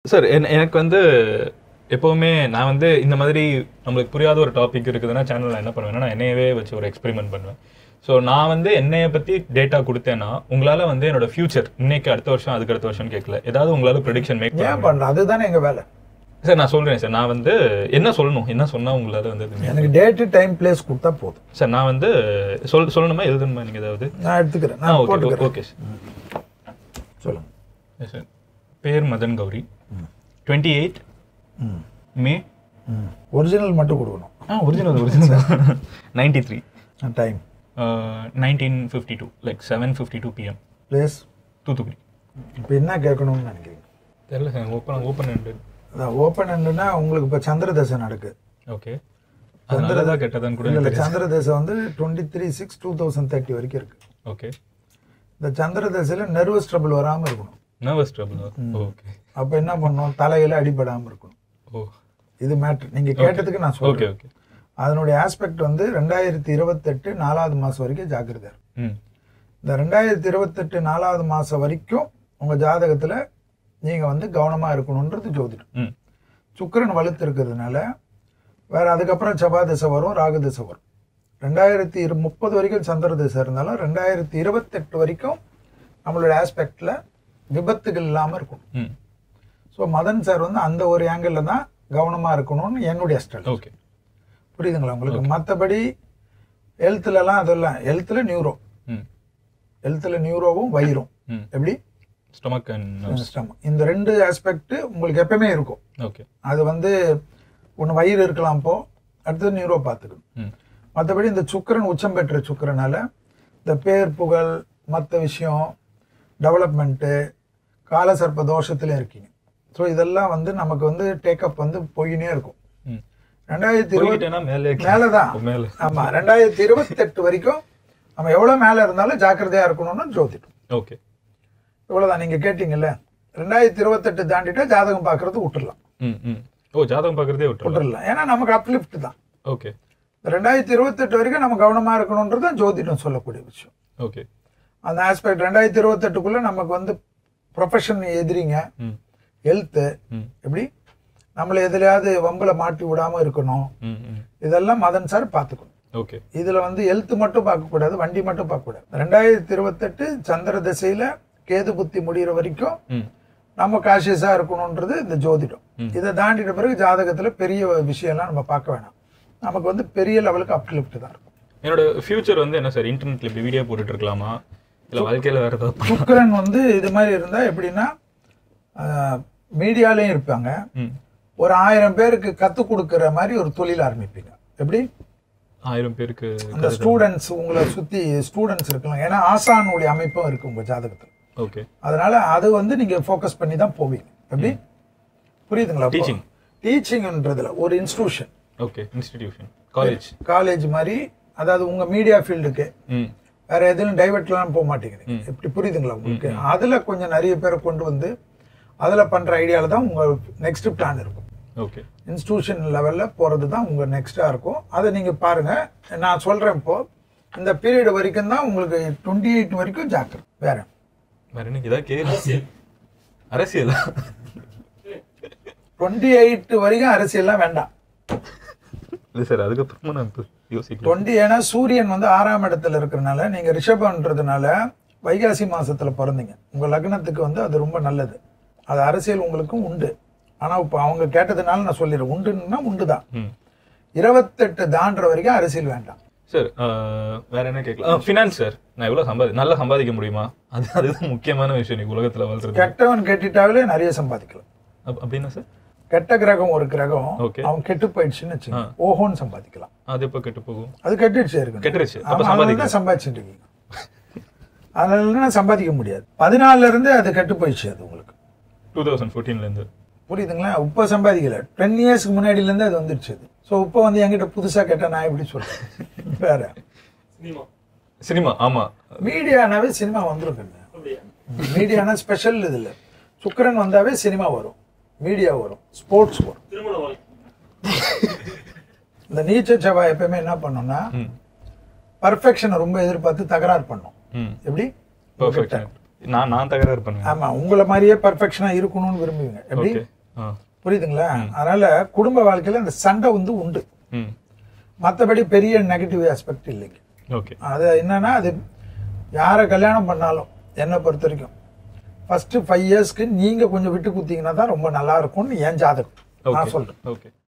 Sir எனக்கு வந்து எப்பவுமே நான் வந்து இந்த மாதிரி நம்மளுக்கு புரியாத ஒரு டாபிக் இருக்குதுன்னா சேனல்ல என்ன பண்ணுவேன்னா நான் என்னையவே வச்சு ஒரு எக்ஸ்பெரிமெண்ட் பண்ணுவேன் ஸோ நான் வந்து என்னைய பத்தி டேட்டா கொடுத்தேன்னா உங்களால வந்து என்னோட ஃபியூச்சர் இன்னைக்கு அடுத்த வருஷம் அதுக்கு அடுத்த வருஷம் கேட்கல ஏதாவது உங்களால ப்ரெடிக்ஷன் மேக் ஏன் பண்ற அதுதானே எங்க வேலை சார் நான் சொல்றேன் சார் நான் வந்து என்ன சொல்லணும் என்ன சொன்னா உங்களால வந்து அது make- எனக்கு டேட்டு டைம் பிளேஸ் கொடுத்தா போதும் சார் நான் வந்து சொல் சொல்லணுமா எழுதணுமா நீங்க ஏதாவது நான் எடுத்துக்கிறேன் ஆ நான் ஓகே போட்டுக்கிறேன் ஓகே சார் சொல்லுங்க Yes, sir. பேர் மதன் கௌரி டுவெண்ட்டி எயிட் ம் மே ம் ஒரிஜினல் மட்டும் கொடுக்கணும் ஆ original original ninety three time nineteen fifty two like seven fifty two PM place Thoothukudi இப்போ என்ன கேட்கணும்னு நினைக்கிறீங்க தெரியல சார் ஓப்பன் ஓப்பன் ஹேண்டட் அதான் ஓப்பன் ஹேண்டுனா உங்களுக்கு இப்போ சந்திர தசை நடக்கு ஓகே அதனால தான் கெட்டதான்னு கூட இல்லை எனக்கு சந்திர தசை வந்து twenty three six two thousand thirty வரைக்கும் இருக்கு ஓகே இந்த சந்திர தசையில் நர்வஸ் ட்ரபிள் வராமல் இருக்கணும் நர்வஸ் ட்ரபிள் ஓகே அப்போ என்ன பண்ணணும் தலையில அடிபடாமல் இருக்கணும் ஓ இது மேட்ரு நீங்கள் கேட்டதுக்கு நான் ஓகே சொல்றேன் ஓகே அதனுடைய ஆஸ்பெக்ட் வந்து ரெண்டாயிரத்தி இருபத்தெட்டு நாலாவது மாதம் வரைக்கும் ஜாக்கிரதை இருக்கும் ம் இந்த ரெண்டாயிரத்தி இருபத்தெட்டு நாலாவது மாதம் வரைக்கும் உங்கள் ஜாதகத்தில் நீங்கள் வந்து கவனமாக இருக்கணுன்றது ஜோதிடம் ம் சுக்கிரன் வலுத்து இருக்கிறதுனால வேற அதுக்கப்புறம் செவ்வாய் திசை வரும் ராகு திசை வரும் ரெண்டாயிரத்தி இரு முப்பது வரைக்கும் சந்திர திசை இருந்தாலும் ரெண்டாயிரத்தி இருபத்தெட்டு வரைக்கும் நம்மளோட ஆஸ்பெக்டில் விபத்துகள் இல்லாமல் இருக்கும் ம் ஸோ மதன் சார் வந்து அந்த ஒரு ஆங்கிளில் தான் கவனமாக இருக்கணும்னு என்னுடைய ஸ்டைல் ஓகே புரியுதுங்களா உங்களுக்கு மற்றபடி ஹெல்த்துலலாம் அதெல்லாம் ஹெல்த்தில் நியூரோ ம் ஹெல்த்தில் நியூரோவும் வயிறும் ம் எப்படி ஸ்டொமக் அண்ட் stomach. இந்த ரெண்டு ஆஸ்பெக்ட் உங்களுக்கு எப்பவுமே இருக்கும் ஓகே அது வந்து ஒன்று வயிறு இருக்கலாம் இப்போ அடுத்தது நியூரோ பார்த்துக்கணும் ம் மற்றபடி இந்த சுக்கிரன் உச்சம் பெற்ற சுக்கிரனால இந்த பேர் புகழ் மற்ற விஷயம் டெவலப்மெண்ட்டு காலசர்ப்ப தோஷத்துல இருக்கீங்க ஸோ இதெல்லாம் வந்து நமக்கு வந்து டேக்கப் வந்து போயினே இருக்கும் ம் ரெண்டாயிரத்தி இருபத்தி போய்கிட்டேன்னா மேலே மேலே தான் மேலே ஆமா ரெண்டாயிரத்தி இருபத்தெட்டு வரைக்கும் நம்ம எவ்வளவு மேல இருந்தாலும் ஜாக்கிரதையா இருக்கணும்னு ஜோதிடம் ஓகே இவ்வளவுதான் நீங்க கேட்டீங்கல்ல ரெண்டாயிரத்தி இருபத்தெட்டு தாண்டிட்டா ஜாதகம் பார்க்கறது விட்டுறலாம் ம் ம் ஓ ஜாதகம் பார்க்குறதே விட்டுருலாம் விட்டுறலாம் ஏன்னா நமக்கு அப்லிஃப்ட் தான் ஓகே ரெண்டாயிரத்தி இருபத்தெட்டு வரைக்கும் நம்ம கவனமா இருக்கணுன்றது தான் ஜோதிடம் சொல்லக்கூடிய விஷயம் ஓகே அந்த ஆஸ்பெக்ட் ரெண்டாயிரத்தி இருபத்தெட்டுக்குள்ள நமக்கு வந்து ப்ரொஃபஷன் எதிரிங்க ம் ஹெல்த்து ம் எப்படி நம்மளை எதுலையாவது வம்புல மாட்டி விடாம இருக்கணும் ம் ம் இதெல்லாம் மதன் சார் பார்த்துக்கணும் ஓகே இதுல வந்து ஹெல்த் மட்டும் பார்க்கக்கூடாது வண்டி மட்டும் பார்க்கக்கூடாது ரெண்டாயிரத்தி இருபத்தெட்டு சந்திர திசையில கேது புத்தி முடிகிற வரைக்கும் ம் நம்ம காஷியஸா இருக்கணும்ன்றது இந்த ஜோதிடம் இதை தாண்டிட்ட பிறகு ஜாதகத்துல பெரிய விஷயம்லாம் நம்ம பார்க்க வேணாம் நமக்கு வந்து பெரிய லெவலுக்கு அப்லிஃப்ட் தான் இருக்கும் என்னோட ஃபியூச்சர் வந்து என்ன சார் இன்டர்நெட்ல இப்படி வீடியோ போட்டுட்டு இருக்கலாமா இல்ல வாழ்க்கையில வேற ஏதாவது பண்ண- சுக்கிரன் வந்து இது மாதிரி இருந்தா எப்படின்னா மீடியாலையும் இருப்பாங்க ம் ஒரு ஆயிரம் பேருக்கு கத்துக் கொடுக்கிற மாதிரி ஒரு தொழில் ஆரம்பிப்பீங்க எப்படி ஆயிரம் பேருக்கு அந்த ஸ்டூடெண்ட்ஸ் உங்களை சுத்தி ஸ்டூடெண்ட்ஸ் இருக்கலாம் ஏன்னா ஆசானுடைய அமைப்பும் இருக்கு உங்க ஜாதகத்துல ஓகே அதனால அது வந்து நீங்க ஃபோக்கஸ் பண்ணி தான் போவீங்க எப்படி புரியுதுங்களா Teaching. டீச்சிங்ன்றதுல ஒரு institution okay institution college college மாதிரி அதாவது உங்க மீடியா ஃபீல்டுக்கு ம் வேற எதுவும் டைவர்ட்லாம் போக மாட்டேங்கிறீங்க எப்படி புரியுதுங்களா உங்களுக்கு அதுல கொஞ்சம் நிறைய பேரை கொண்டு வந்து அதுல பண்ற ஐடியால தான் உங்க நெக்ஸ்ட் பிளான் இருக்கும் ஓகே இன்ஸ்டிடியூஷன் லெவல்ல போறது தான் உங்க நெக்ஸ்டா இருக்கும் அதை நீங்க பாருங்க நான் சொல்றேன் இப்போ இந்த பீரியட் வரைக்கும் தான் உங்களுக்கு டுவெண்ட்டி எயிட் வரைக்கும் ஜாக்கிரம் வேற வேற என்ன ஏதாவது கேள்வி அரசியலா டுவெண்ட்டி எயிட் வரைக்கும் அரசியல்லாம் வேண்டாம் இல்ல சார் அதுக்கப்புறமா நான் இப்ப யோசிக்கலாம் டுவெண்ட்டி ஏன்னா சூரியன் வந்து ஆறாம் இடத்துல இருக்கிறனால நீங்க ரிஷபன்றதுனால வைகாசி மாசத்துல பிறந்தீங்க உங்க லக்னத்துக்கு வந்து அது ரொம்ப நல்லது அது அரசியல் உங்களுக்கும் உண்டு ஆனா இப்போ அவங்க கேட்டதுனால நான் சொல்லிடுறேன் உண்டுன்னா உண்டுதான் ம் இருபத்தெட்டு தாண்டுற வரைக்கும் அரசியல் வேண்டாம் சார் வேற என்ன கேட்கலாம் ஃபினான்ஸ் சார் நான் எவ்வளவு சம்பாதி நல்லா சம்பாதிக்க முடியுமா அது அதுதான் முக்கியமான விஷயம் நீ உலகத்துல வாழ்றது கெட்டவன் கேட்டுட்டாவே நிறைய சம்பாதிக்கலாம் அப்- அப்படின்னா சார் கெட்ட கிரகம் ஒரு கிரகம் Okay. அவன் கெட்டு போயிடுச்சுன்னு வச்சுங்க ஓஹோன்னு சம்பாதிக்கலாம் அது எப்போ கெட்டு போகும் அது கெட்டுடுச்சு இருக்கு கெட்டுருச்சு. அப்ப தான் சம்பாதிச்சுட்டு இருக்கீங்க அதனால சம்பாதிக்க முடியாது பதினாலுல இருந்து அது கெட்டு போயிடுச்சு அது உங்களுக்கு டூ தௌசண்ட் ஃபோர்டீன்ல இருந்து புரியுதுங்களா இப்போ சம்பாதிக்கல டென் இயர்ஸ்க்கு முன்னாடில இருந்து அது வந்துடுச்சு அது ஸோ இப்போ வந்து என்கிட்ட புதுசா கேட்டா நான் எப்படி சொல்றேன் வேற சினிமா ஆமா மீடியானாவே சினிமா வந்துருக்குங்க மீடியானா ஸ்பெஷல் இது இல்ல சுக்கிரன் வந்தாவே சினிமா வரும் மீடியா வரும் ஸ்போர்ட்ஸ் வரும் இந்த நீச்ச செவ்வாய் எப்பயுமே என்ன பண்ணோம்னா ம் பர்ஃபெக்ஷனை ரொம்ப எதிர்பார்த்து தகராறு பண்ணும் ம் எப்படி பர்ஃபெக்ட் நான் நான் தகராறு பண்ணுவேன் ஆமா உங்களை மாதிரியே பர்ஃபெக்ஷனா இருக்கணும்னு விரும்புவீங்க எப்படி ஓகே ஆ புரியுதுங்களா அதனால குடும்ப வாழ்க்கையில அந்த சண்டை வந்து உண்டு ம் மற்றபடி பெரிய நெகட்டிவ் ஆஸ்பெக்ட் இல்லைங்க ஓகே அது என்னன்னா அது யாரை கல்யாணம் பண்ணாலும் என்னை பொறுத்த வரைக்கும் ஃபர்ஸ்ட் ஃபைவ் இயர்ஸ்க்கு நீங்க கொஞ்சம் விட்டு குத்தீங்கன்னா தான் ரொம்ப நல்லா இருக்கும்னு என் ஜாதகம் நான் சொல்றேன் ஓகே